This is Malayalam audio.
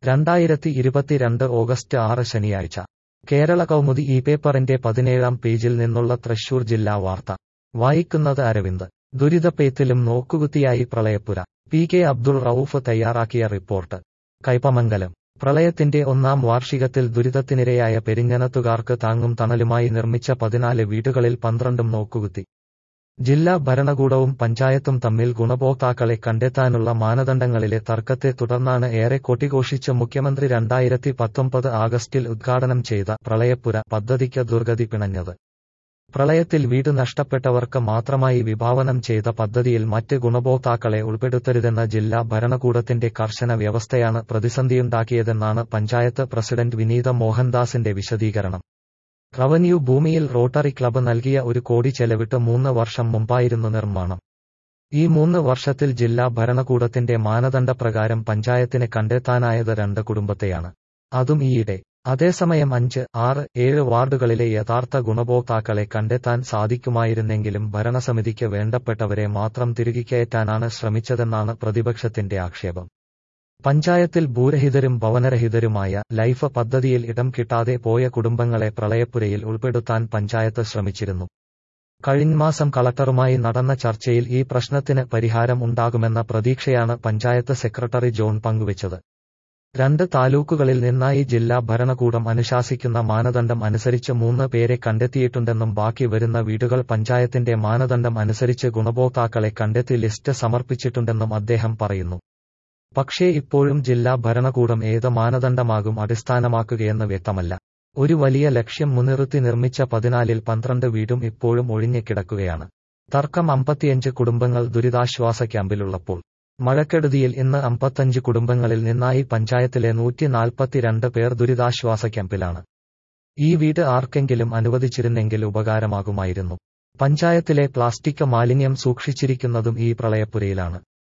രണ്ടായിരത്തി ഇരുപത്തിരണ്ട് ഓഗസ്റ്റ് ആറ് ശനിയാഴ്ച കേരള കൗമുദി ഈ പേപ്പറിന്റെ പതിനേഴാം പേജിൽ നിന്നുള്ള തൃശൂർ ജില്ലാ വാർത്ത വായിക്കുന്നത് അരവിന്ദ് ദുരിതപ്പെയ്ത്തിലും നോക്കുകുത്തിയായി പ്രളയപ്പുര പി കെ അബ്ദുൾ റൌഫ് തയ്യാറാക്കിയ റിപ്പോർട്ട് കൈപ്പമംഗലം പ്രളയത്തിന്റെ ഒന്നാം വാർഷികത്തിൽ ദുരിതത്തിനിരയായ പെരിഞ്ഞനത്തുകാർക്ക് താങ്ങും തണലുമായി നിർമ്മിച്ച പതിനാല് വീടുകളിൽ പന്ത്രണ്ടും നോക്കുകുത്തി ജില്ലാ ഭരണകൂടവും പഞ്ചായത്തും തമ്മിൽ ഗുണഭോക്താക്കളെ കണ്ടെത്താനുള്ള മാനദണ്ഡങ്ങളിലെ തർക്കത്തെ തുടർന്നാണ് ഏറെ കൊട്ടിഘോഷിച്ച് മുഖ്യമന്ത്രി രണ്ടായിരത്തി പത്തൊമ്പത് ആഗസ്റ്റിൽ ഉദ്ഘാടനം ചെയ്ത പ്രളയപ്പുര പദ്ധതിക്ക് ദുർഗതി പിണഞ്ഞത് പ്രളയത്തിൽ വീട് നഷ്ടപ്പെട്ടവർക്ക് മാത്രമായി വിഭാവനം ചെയ്ത പദ്ധതിയിൽ മറ്റ് ഗുണഭോക്താക്കളെ ഉൾപ്പെടുത്തരുതെന്ന ജില്ലാ ഭരണകൂടത്തിന്റെ കർശന വ്യവസ്ഥയാണ് പ്രതിസന്ധിയുണ്ടാക്കിയതെന്നാണ് പഞ്ചായത്ത് പ്രസിഡന്റ് വിനീത മോഹൻദാസിന്റെ വിശദീകരണം റവന്യൂ ഭൂമിയിൽ റോട്ടറി ക്ലബ്ബ് നൽകിയ ഒരു കോടി ചെലവിട്ട് മൂന്ന് വർഷം മുമ്പായിരുന്നു നിർമ്മാണം ഈ മൂന്ന് വർഷത്തിൽ ജില്ലാ ഭരണകൂടത്തിന്റെ മാനദണ്ഡപ്രകാരം പഞ്ചായത്തിന് കണ്ടെത്താനായത് രണ്ട് കുടുംബത്തെയാണ് അതും ഈയിടെ അതേസമയം അഞ്ച് ആറ് ഏഴ് വാർഡുകളിലെ യഥാർത്ഥ ഗുണഭോക്താക്കളെ കണ്ടെത്താൻ സാധിക്കുമായിരുന്നെങ്കിലും ഭരണസമിതിക്ക് വേണ്ടപ്പെട്ടവരെ മാത്രം തിരികെക്കയറ്റാനാണ് ശ്രമിച്ചതെന്നാണ് പ്രതിപക്ഷത്തിന്റെ ആക്ഷേപം പഞ്ചായത്തിൽ ഭൂരഹിതരും ഭവനരഹിതരുമായ ലൈഫ് പദ്ധതിയിൽ ഇടം കിട്ടാതെ പോയ കുടുംബങ്ങളെ പ്രളയപ്പുരയിൽ ഉൾപ്പെടുത്താൻ പഞ്ചായത്ത് ശ്രമിച്ചിരുന്നു കഴിഞ്ഞമാസം കളക്ടറുമായി നടന്ന ചർച്ചയിൽ ഈ പ്രശ്നത്തിന് പരിഹാരം ഉണ്ടാകുമെന്ന പ്രതീക്ഷയാണ് പഞ്ചായത്ത് സെക്രട്ടറി ജോൺ പങ്കുവച്ചത് രണ്ട് താലൂക്കുകളിൽ നിന്നായി ജില്ലാ ഭരണകൂടം അനുശാസിക്കുന്ന മാനദണ്ഡം അനുസരിച്ച് മൂന്ന് പേരെ കണ്ടെത്തിയിട്ടുണ്ടെന്നും ബാക്കി വരുന്ന വീടുകൾ പഞ്ചായത്തിന്റെ മാനദണ്ഡം അനുസരിച്ച് ഗുണഭോക്താക്കളെ കണ്ടെത്തി ലിസ്റ്റ് സമർപ്പിച്ചിട്ടുണ്ടെന്നും അദ്ദേഹം പറയുന്നു പക്ഷേ ഇപ്പോഴും ജില്ലാ ഭരണകൂടം ഏത് മാനദണ്ഡമാകും അടിസ്ഥാനമാക്കുകയെന്ന് വ്യക്തമല്ല ഒരു വലിയ ലക്ഷ്യം മുൻനിർത്തി നിർമ്മിച്ച പതിനാലിൽ പന്ത്രണ്ട് വീടും ഇപ്പോഴും ഒഴിഞ്ഞുകിടക്കുകയാണ് തർക്കം അമ്പത്തിയഞ്ച് കുടുംബങ്ങൾ ദുരിതാശ്വാസ ക്യാമ്പിലുള്ളപ്പോൾ മഴക്കെടുതിയിൽ ഇന്ന് അമ്പത്തഞ്ച് കുടുംബങ്ങളിൽ നിന്നായി പഞ്ചായത്തിലെ നൂറ്റി നാൽപ്പത്തിരണ്ട് പേർ ദുരിതാശ്വാസ ക്യാമ്പിലാണ് ഈ വീട് ആർക്കെങ്കിലും അനുവദിച്ചിരുന്നെങ്കിൽ ഉപകാരമാകുമായിരുന്നു പഞ്ചായത്തിലെ പ്ലാസ്റ്റിക് മാലിന്യം സൂക്ഷിച്ചിരിക്കുന്നതും ഈ പ്രളയപ്പുരയിലാണ്